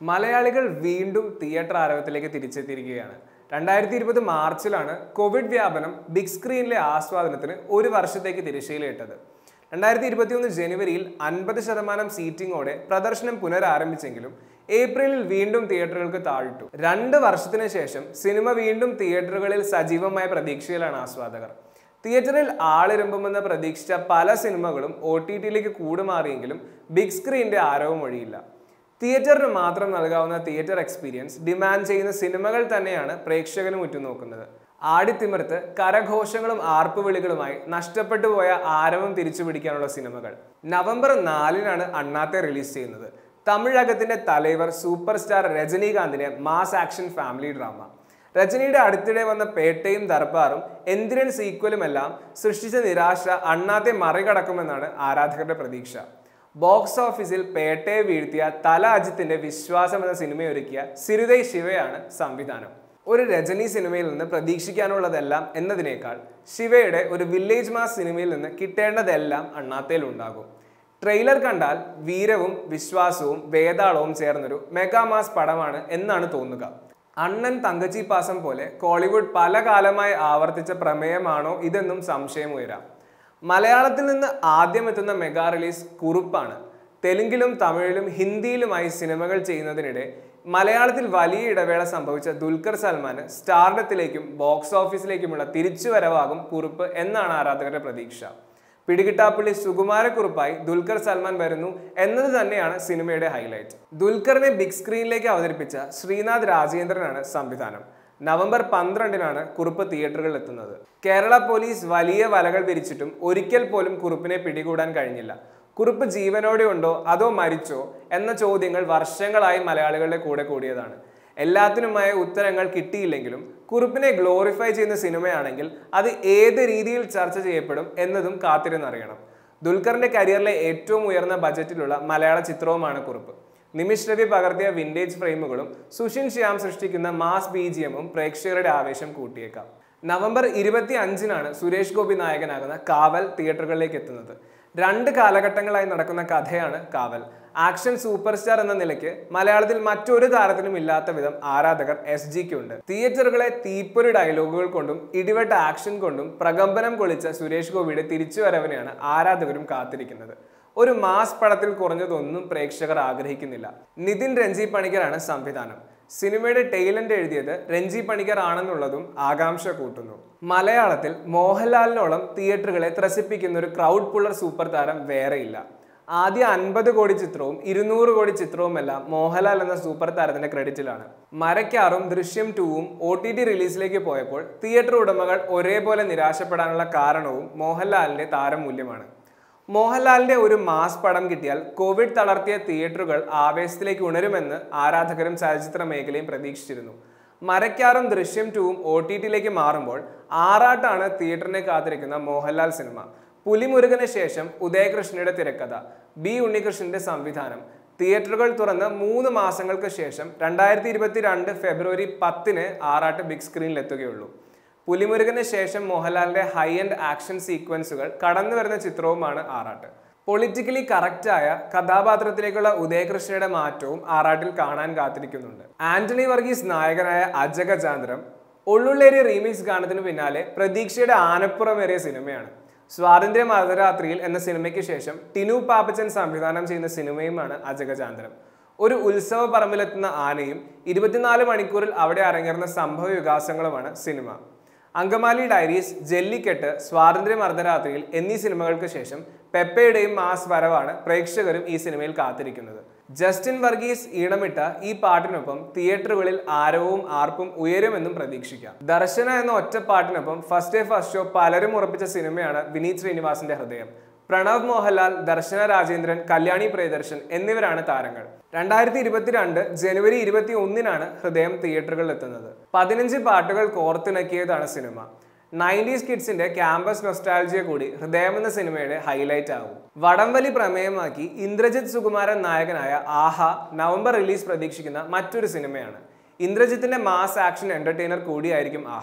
മലയാളികൾ വീണ്ടും തിയേറ്റർ ആരവത്തിലേക്ക് തിരിച്ചെത്തിയിരിക്കുകയാണ് രണ്ടായിരത്തി ഇരുപത് മാർച്ചിലാണ് കോവിഡ് വ്യാപനം ബിഗ് സ്ക്രീനിലെ ആസ്വാദനത്തിന് ഒരു വർഷത്തേക്ക് തിരശ്ശീലയിട്ടത് രണ്ടായിരത്തി ഇരുപത്തിയൊന്ന് ജനുവരിയിൽ അൻപത് ശതമാനം സീറ്റിംഗോടെ പ്രദർശനം പുനരാരംഭിച്ചെങ്കിലും ഏപ്രിലിൽ വീണ്ടും തിയേറ്ററുകൾക്ക് താഴിട്ടു രണ്ട് വർഷത്തിന് ശേഷം സിനിമ വീണ്ടും തിയേറ്ററുകളിൽ സജീവമായ പ്രതീക്ഷയിലാണ് ആസ്വാദകർ തിയേറ്ററിൽ ആളിരമ്പുമെന്ന് പ്രതീക്ഷിച്ച പല സിനിമകളും ഒ ടി ടിയിലേക്ക് കൂടുമാറിയെങ്കിലും ബിഗ് സ്ക്രീനിന്റെ ആരവം ഒഴിയില്ല തിയേറ്ററിന് മാത്രം നൽകാവുന്ന തിയേറ്റർ എക്സ്പീരിയൻസ് ഡിമാൻഡ് ചെയ്യുന്ന സിനിമകൾ തന്നെയാണ് പ്രേക്ഷകനും ഉറ്റുനോക്കുന്നത് ആടിത്തിമിർത്ത് കരഘോഷങ്ങളും ആർപ്പുവിളികളുമായി നഷ്ടപ്പെട്ടു പോയ ആരവം തിരിച്ചു പിടിക്കാനുള്ള സിനിമകൾ നവംബർ നാലിനാണ് അണ്ണാത്തെ റിലീസ് ചെയ്യുന്നത് തമിഴകത്തിന്റെ തലൈവർ സൂപ്പർ സ്റ്റാർ രജനീകാന്തിന്റെ മാസ് ആക്ഷൻ ഫാമിലി ഡ്രാമ രജനിയുടെ അടുത്തിടെ വന്ന പേട്ടയും ദർബാറും എന്തിരൻ സീക്വലുമെല്ലാം സൃഷ്ടിച്ച നിരാശ അണ്ണാത്തെ മറികടക്കുമെന്നാണ് ആരാധകരുടെ പ്രതീക്ഷ ബോക്സ് ഓഫീസിൽ പേട്ടയെ വീഴ്ത്തിയ തല അജിത്തിന്റെ വിശ്വാസം എന്ന സിനിമയൊരുക്കിയ സിരുതൈ ശിവയാണ് സംവിധാനം ഒരു രജനി സിനിമയിൽ നിന്ന് പ്രതീക്ഷിക്കാനുള്ളതെല്ലാം എന്നതിനേക്കാൾ ശിവയുടെ ഒരു വില്ലേജ് മാസ് സിനിമയിൽ നിന്ന് കിട്ടേണ്ടതെല്ലാം അണ്ണാത്തേൽ ഉണ്ടാകും ട്രെയിലർ കണ്ടാൽ വീരവും വിശ്വാസവും വേതാളവും ചേർന്നൊരു മെഗാമാസ് പടമാണ് എന്നാണ് തോന്നുക അണ്ണൻ തങ്കച്ചി പാസം പോലെ കോളിവുഡ് പല കാലമായി ആവർത്തിച്ച പ്രമേയമാണോ ഇതെന്നും സംശയമുയരാം മലയാളത്തിൽ നിന്ന് ആദ്യം എത്തുന്ന മെഗാ റിലീസ് കുറുപ്പാണ് തെലുങ്കിലും തമിഴിലും ഹിന്ദിയിലുമായി സിനിമകൾ ചെയ്യുന്നതിനിടെ മലയാളത്തിൽ വലിയ ഇടവേള സംഭവിച്ച ദുൽഖർ സൽമാന് സ്റ്റാർഡത്തിലേക്കും ബോക്സ് ഓഫീസിലേക്കുമുള്ള തിരിച്ചുവരവാകും കുറുപ്പ് എന്നാണ് ആരാധകരുടെ പ്രതീക്ഷ പിടികിട്ടാപ്പള്ളി സുകുമാരക്കുറുപ്പായി ദുൽഖർ സൽമാൻ വരുന്നു എന്നത് തന്നെയാണ് സിനിമയുടെ ഹൈലൈറ്റ് ദുൽഖറിനെ ബിഗ് സ്ക്രീനിലേക്ക് അവതരിപ്പിച്ച ശ്രീനാഥ് രാജേന്ദ്രനാണ് സംവിധാനം നവംബർ പന്ത്രണ്ടിനാണ് കുറുപ്പ് തിയേറ്ററുകളിൽ എത്തുന്നത് കേരള പോലീസ് വലിയ വലകൾ വിരിച്ചിട്ടും ഒരിക്കൽ പോലും കുറുപ്പിനെ പിടികൂടാൻ കഴിഞ്ഞില്ല കുറുപ്പ് ജീവനോടെ ഉണ്ടോ അതോ മരിച്ചോ എന്ന ചോദ്യങ്ങൾ വർഷങ്ങളായി മലയാളികളുടെ കൂടെ കൂടിയതാണ് എല്ലാത്തിനുമായ ഉത്തരങ്ങൾ കിട്ടിയില്ലെങ്കിലും കുറുപ്പിനെ ഗ്ലോറിഫൈ ചെയ്യുന്ന സിനിമയാണെങ്കിൽ അത് ഏത് രീതിയിൽ ചർച്ച ചെയ്യപ്പെടും എന്നതും കാത്തിരുന്നറിയണം ദുൽഖറിന്റെ കരിയറിലെ ഏറ്റവും ഉയർന്ന ബജറ്റിലുള്ള മലയാള ചിത്രവുമാണ് കുറുപ്പ് നിമിഷ് രവി പകർത്തിയ വിൻറ്റേജ് ഫ്രെയിമുകളും സുഷിൻ ശ്യാം സൃഷ്ടിക്കുന്ന മാസ് ബി ജി എമ്മും പ്രേക്ഷകരുടെ ആവേശം കൂട്ടിയേക്കാം നവംബർ ഇരുപത്തി അഞ്ചിനാണ് സുരേഷ് ഗോപി നായകനാകുന്ന കാവൽ തിയേറ്ററുകളിലേക്ക് എത്തുന്നത് രണ്ട് കാലഘട്ടങ്ങളായി നടക്കുന്ന കഥയാണ് കാവൽ ആക്ഷൻ സൂപ്പർ സ്റ്റാർ എന്ന നിലയ്ക്ക് മലയാളത്തിൽ മറ്റൊരു താരത്തിനും ഇല്ലാത്ത വിധം ആരാധകർ എസ് ജിക്കുണ്ട് തിയേറ്ററുകളെ തീപ്പൊരി ഡയലോഗുകൾ കൊണ്ടും ഇടിവെട്ട ആക്ഷൻ കൊണ്ടും പ്രകമ്പനം കൊള്ളിച്ച സുരേഷ് ഗോപിയുടെ തിരിച്ചുവരവിനെയാണ് ആരാധകരും കാത്തിരിക്കുന്നത് ഒരു മാസ് പടത്തിൽ കുറഞ്ഞതൊന്നും പ്രേക്ഷകർ ആഗ്രഹിക്കുന്നില്ല നിതിൻ രഞ്ജി പണിക്കറാണ് സംവിധാനം സിനിമയുടെ ടെയിലന്റ് എഴുതിയത് രഞ്ജി പണിക്കർ ആണെന്നുള്ളതും ആകാംക്ഷ കൂട്ടുന്നു മലയാളത്തിൽ മോഹൻലാലിനോളം തിയേറ്ററുകളെ ത്രസിപ്പിക്കുന്ന ഒരു ക്രൗഡ് പുള്ളർ സൂപ്പർ താരം വേറെയില്ല ആദ്യ അൻപത് കോടി ചിത്രവും ഇരുന്നൂറ് കോടി ചിത്രവുമെല്ലാം മോഹൻലാൽ എന്ന സൂപ്പർ താരത്തിന്റെ ക്രെഡിറ്റിലാണ് മരക്കാറും ദൃശ്യം ടൂവും ഒ ടി ടി റിലീസിലേക്ക് പോയപ്പോൾ തിയേറ്റർ ഉടമകൾ ഒരേപോലെ നിരാശപ്പെടാനുള്ള കാരണവും മോഹൻലാലിന്റെ താരമൂല്യമാണ് മോഹൻലാലിന്റെ ഒരു മാസ് പടം കിട്ടിയാൽ കോവിഡ് തളർത്തിയ തിയേറ്ററുകൾ ആവേശത്തിലേക്ക് ഉണരുമെന്ന് ആരാധകരും ചലച്ചിത്ര മേഖലയും പ്രതീക്ഷിച്ചിരുന്നു മരക്കാറും ദൃശ്യം ടൂവും ഒ ടി ടിയിലേക്ക് മാറുമ്പോൾ ആറാട്ടാണ് തിയേറ്ററിനെ കാത്തിരിക്കുന്ന മോഹൻലാൽ സിനിമ പുലിമുരുകന് ശേഷം ഉദയകൃഷ്ണയുടെ തിരക്കഥ ബി ഉണ്ണികൃഷ്ണന്റെ സംവിധാനം തിയേറ്ററുകൾ തുറന്ന് മൂന്ന് മാസങ്ങൾക്ക് ശേഷം രണ്ടായിരത്തി ഇരുപത്തി രണ്ട് ഫെബ്രുവരി പത്തിന് ആറാട്ട് ബിഗ് സ്ക്രീനിലെത്തുകയുള്ളൂ പുലിമുരുകന് ശേഷം മോഹൻലാലിന്റെ ഹൈ എൻഡ് ആക്ഷൻ സീക്വൻസുകൾ കടന്നു വരുന്ന ചിത്രവുമാണ് ആറാട്ട് പൊളിറ്റിക്കലി കറക്റ്റായ കഥാപാത്രത്തിലേക്കുള്ള ഉദയകൃഷ്ണയുടെ മാറ്റവും ആറാട്ടിൽ കാണാൻ കാത്തിരിക്കുന്നുണ്ട് ആന്റണി വർഗീസ് നായകനായ അജഗജാന്തരം ഉള്ളുള്ളേരിയ റീമിക്സ് ഗാനത്തിന് പിന്നാലെ പ്രതീക്ഷയുടെ ആനപ്പുറമേറിയ സിനിമയാണ് സ്വാതന്ത്ര്യ അർദ്ധരാത്രിയിൽ എന്ന സിനിമയ്ക്ക് ശേഷം ടിനു പാപ്പച്ചൻ സംവിധാനം ചെയ്യുന്ന സിനിമയുമാണ് അജഗജാന്തരം ഒരു ഉത്സവ പറമ്പിലെത്തുന്ന ആനയും ഇരുപത്തിനാല് മണിക്കൂറിൽ അവിടെ അരങ്ങേറുന്ന സംഭവ വികാസങ്ങളുമാണ് സിനിമ അങ്കമാലി ഡയറീസ് ജല്ലിക്കെട്ട് സ്വാതന്ത്ര്യം അർദ്ധരാത്രിയിൽ എന്നീ സിനിമകൾക്ക് ശേഷം പെപ്പയുടെയും മാസ് വരവാണ് പ്രേക്ഷകരും ഈ സിനിമയിൽ കാത്തിരിക്കുന്നത് ജസ്റ്റിൻ വർഗീസ് ഈണമിട്ട ഈ പാട്ടിനൊപ്പം തിയേറ്ററുകളിൽ ആരവവും ആർപ്പും ഉയരുമെന്നും പ്രതീക്ഷിക്കാം ദർശന എന്ന ഒറ്റ പാട്ടിനൊപ്പം ഫസ്റ്റ് ഡേ ഫസ്റ്റ് ഷോ പലരും ഉറപ്പിച്ച സിനിമയാണ് വിനീത് ശ്രീനിവാസിന്റെ ഹൃദയം പ്രണവ് മോഹൻലാൽ ദർശന രാജേന്ദ്രൻ കല്യാണി പ്രിയദർശൻ എന്നിവരാണ് താരങ്ങൾ രണ്ടായിരത്തി ഇരുപത്തിരണ്ട് ജനുവരി ഇരുപത്തി ഒന്നിനാണ് ഹൃദയം തിയേറ്ററുകളിൽ എത്തുന്നത് പതിനഞ്ച് പാട്ടുകൾ കോർത്തിണക്കിയതാണ് സിനിമ നയൻറ്റീസ് കിഡ്സിന്റെ ക്യാമ്പസ് നൊസ്റ്റാൾജിയ കൂടി ഹൃദയം എന്ന സിനിമയുടെ ഹൈലൈറ്റ് ആവും വടംവലി പ്രമേയമാക്കി ഇന്ദ്രജിത് സുകുമാരൻ നായകനായ ആഹ നവംബർ റിലീസ് പ്രതീക്ഷിക്കുന്ന മറ്റൊരു സിനിമയാണ് ഇന്ദ്രജിത്തിന്റെ മാസ് ആക്ഷൻ എന്റർടൈനർ കൂടിയായിരിക്കും ആഹ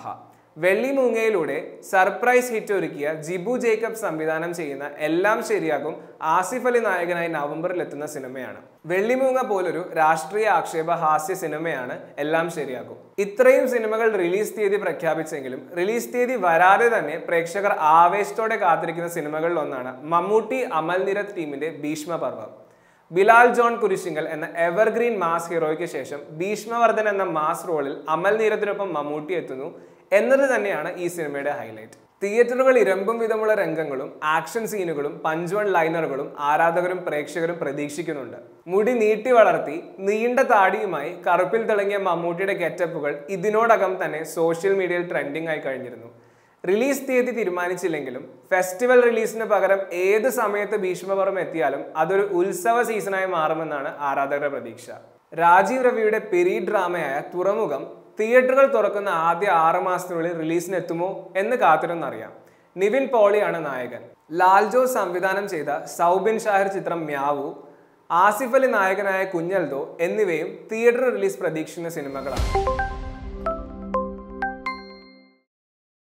വെള്ളിമൂങ്ങയിലൂടെ സർപ്രൈസ് ഹിറ്റ് ഒരുക്കിയ ജിബു ജേക്കബ് സംവിധാനം ചെയ്യുന്ന എല്ലാം ശരിയാകും ആസിഫ് അലി നായകനായി നവംബറിൽ എത്തുന്ന സിനിമയാണ് വെള്ളിമൂങ്ങ പോലൊരു രാഷ്ട്രീയ ആക്ഷേപ ഹാസ്യ സിനിമയാണ് എല്ലാം ശരിയാകും ഇത്രയും സിനിമകൾ റിലീസ് തീയതി പ്രഖ്യാപിച്ചെങ്കിലും റിലീസ് തീയതി വരാതെ തന്നെ പ്രേക്ഷകർ ആവേശത്തോടെ കാത്തിരിക്കുന്ന സിനിമകളിൽ ഒന്നാണ് മമ്മൂട്ടി അമൽ നിരത് ടീമിന്റെ ഭീഷ്മപർവം ബിലാൽ ജോൺ കുരിശിങ്കൽ എന്ന എവർഗ്രീൻ മാസ് ഹീറോയ്ക്ക് ശേഷം ഭീഷ്മവർദ്ധൻ എന്ന മാസ് റോളിൽ അമൽ നീരത്തിനൊപ്പം മമ്മൂട്ടി എത്തുന്നു എന്നത് തന്നെയാണ് ഈ സിനിമയുടെ ഹൈലൈറ്റ് തിയേറ്ററുകൾ ഇരമ്പും വിധമുള്ള രംഗങ്ങളും ആക്ഷൻ സീനുകളും പഞ്ച് വൺ ലൈനറുകളും ആരാധകരും പ്രേക്ഷകരും പ്രതീക്ഷിക്കുന്നുണ്ട് മുടി നീട്ടി വളർത്തി നീണ്ട താടിയുമായി കറുപ്പിൽ തിളങ്ങിയ മമ്മൂട്ടിയുടെ ഗെറ്റപ്പുകൾ ഇതിനോടകം തന്നെ സോഷ്യൽ മീഡിയയിൽ ട്രെൻഡിംഗ് ആയി കഴിഞ്ഞിരുന്നു റിലീസ് തീയതി തീരുമാനിച്ചില്ലെങ്കിലും ഫെസ്റ്റിവൽ റിലീസിന് പകരം ഏത് സമയത്ത് ഭീഷ്മപർവം എത്തിയാലും അതൊരു ഉത്സവ സീസണായി മാറുമെന്നാണ് ആരാധകരുടെ പ്രതീക്ഷ രാജീവ് രവിയുടെ പെരി ഡ്രാമയായ തുറമുഖം തിയേറ്ററുകൾ തുറക്കുന്ന ആദ്യ ആറ് മാസത്തിനുള്ളിൽ റിലീസിന് എത്തുമോ എന്ന് കാത്തിരുന്നറിയാം നിവിൻ പോളിയാണ് നായകൻ ലാൽ ജോസ് സംവിധാനം ചെയ്ത സൗബിൻ ഷാഹിർ ചിത്രം മ്യാവു ആസിഫ് അലി നായകനായ കുഞ്ഞൽദോ എന്നിവയും തിയേറ്റർ റിലീസ് പ്രതീക്ഷിക്കുന്ന സിനിമകളാണ്